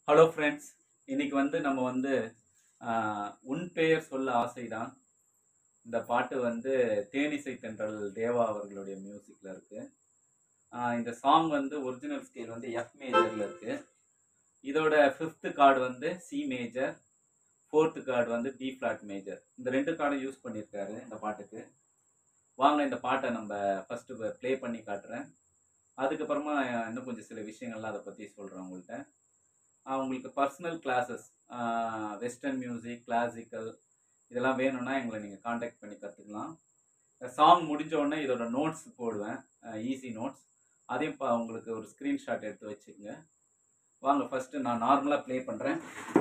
hello friends இன்னைக்கு வந்து நம்ம வந்து ஆஹ், உன் பெயர் சொல்ல ஆசைதான் இந்த பாட்டு வந்து தேனிசை தென்றல் தேவா அவர்களுடைய மியூசிக்கில் இருக்கு ஆஹ், இந்த சாங் வந்து ஒரிஜினல் ஸ்கேல் வந்து எஃப் மேஜரில் இருக்கு இதோட ஃபிஃப்த்து கார்டு வந்து சி மேஜர் ஃபோர்த்து கார்டு வந்து பி ஃப்ளாட் மேஜர் இந்த ரெண்டு கார்டும் யூஸ் பண்ணியிருக்காரு இந்த பாட்டுக்கு வாங்க இந்த பாட்டை நம்ம ஃபஸ்ட்டு ப்ளே பண்ணி காட்டுறேன் அதுக்கப்புறமா இன்னும் கொஞ்சம் சில விஷயங்கள்லாம் அதை பற்றி சொல்கிறேன் உங்கள்கிட்ட ஆஹ் உங்களுக்கு personal classes western music classical இதெல்லாம் வேணும்னா எங்களை நீங்கள் காண்டாக்ட் பண்ணி கற்றுக்கலாம் சாங் முடிஞ்ச உடனே இதோட நோட்ஸ் போடுவேன் ஈஸி நோட்ஸ் அதையும் பா உங்களுக்கு ஒரு ஸ்க்ரீன்ஷாட் எடுத்து வச்சுக்கோங்க வாங்க ஃபஸ்ட்டு நான் நார்மலாக ப்ளே பண்ணுறேன்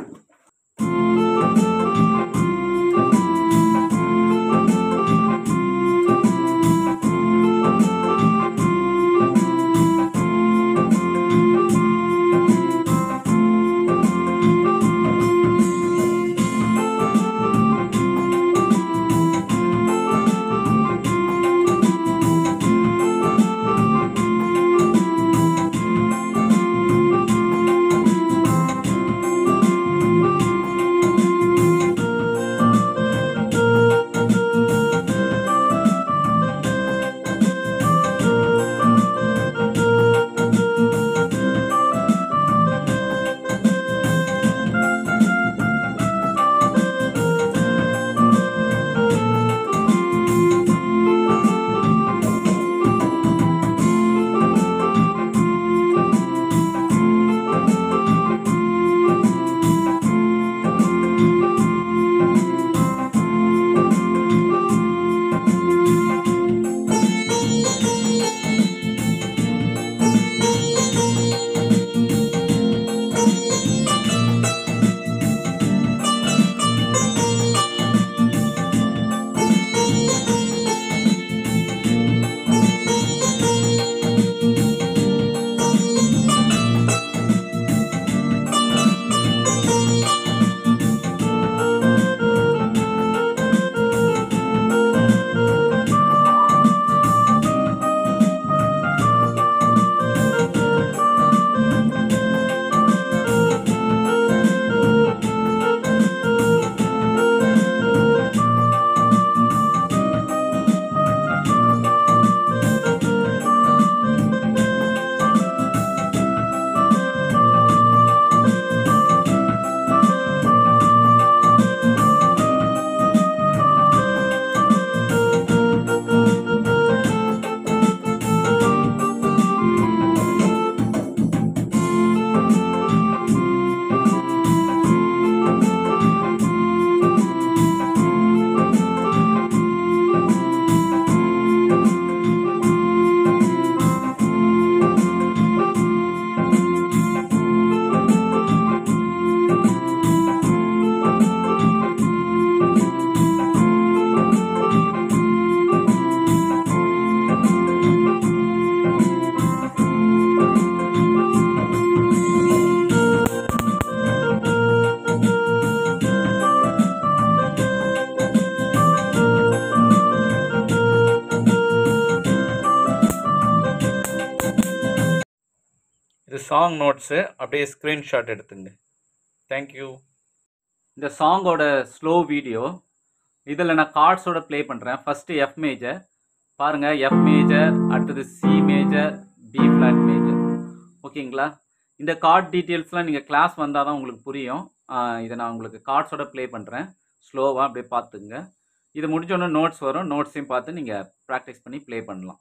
இது சாங் நோட்ஸு அப்படியே ஸ்க்ரீன்ஷாட் எடுத்துங்க தேங்க்யூ இந்த சாங்கோட ஸ்லோ வீடியோ இதில் நான் கார்ட்ஸோட ப்ளே பண்ணுறேன் ஃபஸ்ட்டு எஃப் மேஜர் பாருங்கள் எஃப் மேஜர் அடுத்தது C major B flat major ஓகேங்களா இந்த கார்ட் டீட்டெயில்ஸ்லாம் நீங்கள் கிளாஸ் வந்தால் தான் உங்களுக்கு புரியும் ஆஹ் இதை நான் உங்களுக்கு கார்ட்ஸோட ப்ளே பண்ணுறேன் ஸ்லோவாக அப்படியே பார்த்துங்க இது முடிஞ்சோடனே நோட்ஸ் வரும் நோட்ஸையும் பார்த்து நீங்கள் ப்ராக்டிஸ் பண்ணி ப்ளே பண்ணலாம்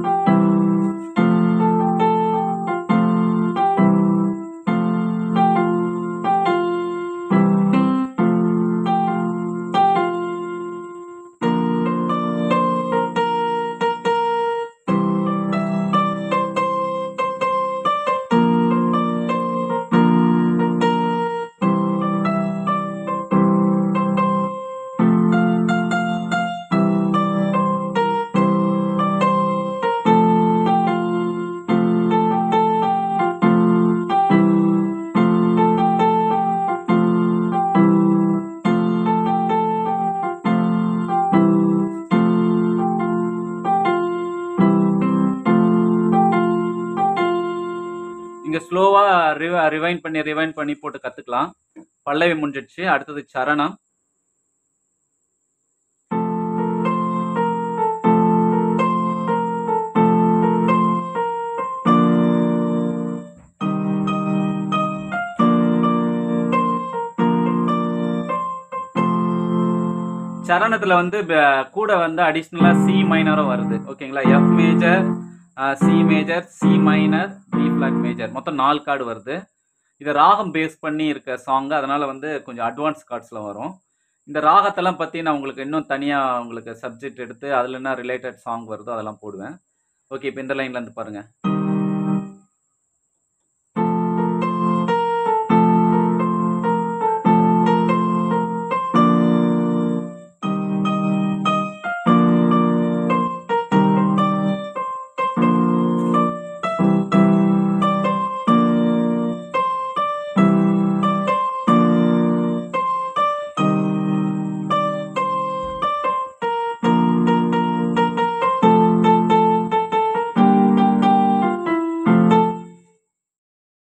Thank இங்க ஸ்லோவா ரிவ ரிவைண்ட் பண்ணி ரிவைண்ட் பண்ணி போட்டு கத்துக்கலாம் பல்லவி முடிஞ்சிடுச்சு அடுத்தது சரணம் சரணத்துல வந்து ப- கூட வந்து அடிஷ்னலா சி மைனரும் வருது ஓகேங்களா F major C major C minor B flat major மொத்தம் நாலு கார்டு வருது இது ராகம் பேஸ் பண்ணி இருக்க சாங் அதனால வந்து கொஞ்சம் அட்வான்ஸ் கார்ட்ஸ்ல வரும் இந்த ராகத்தெல்லாம் பத்தி நான் உங்களுக்கு இன்னும் தனியா உங்களுக்கு சப்ஜெக்ட் எடுத்து அதுல என்ன ரிலேட்டட் சாங் வருதோ அதெல்லாம் போடுவேன் ஓகே இப்போ இந்த லைன்ல இருந்து பாருங்க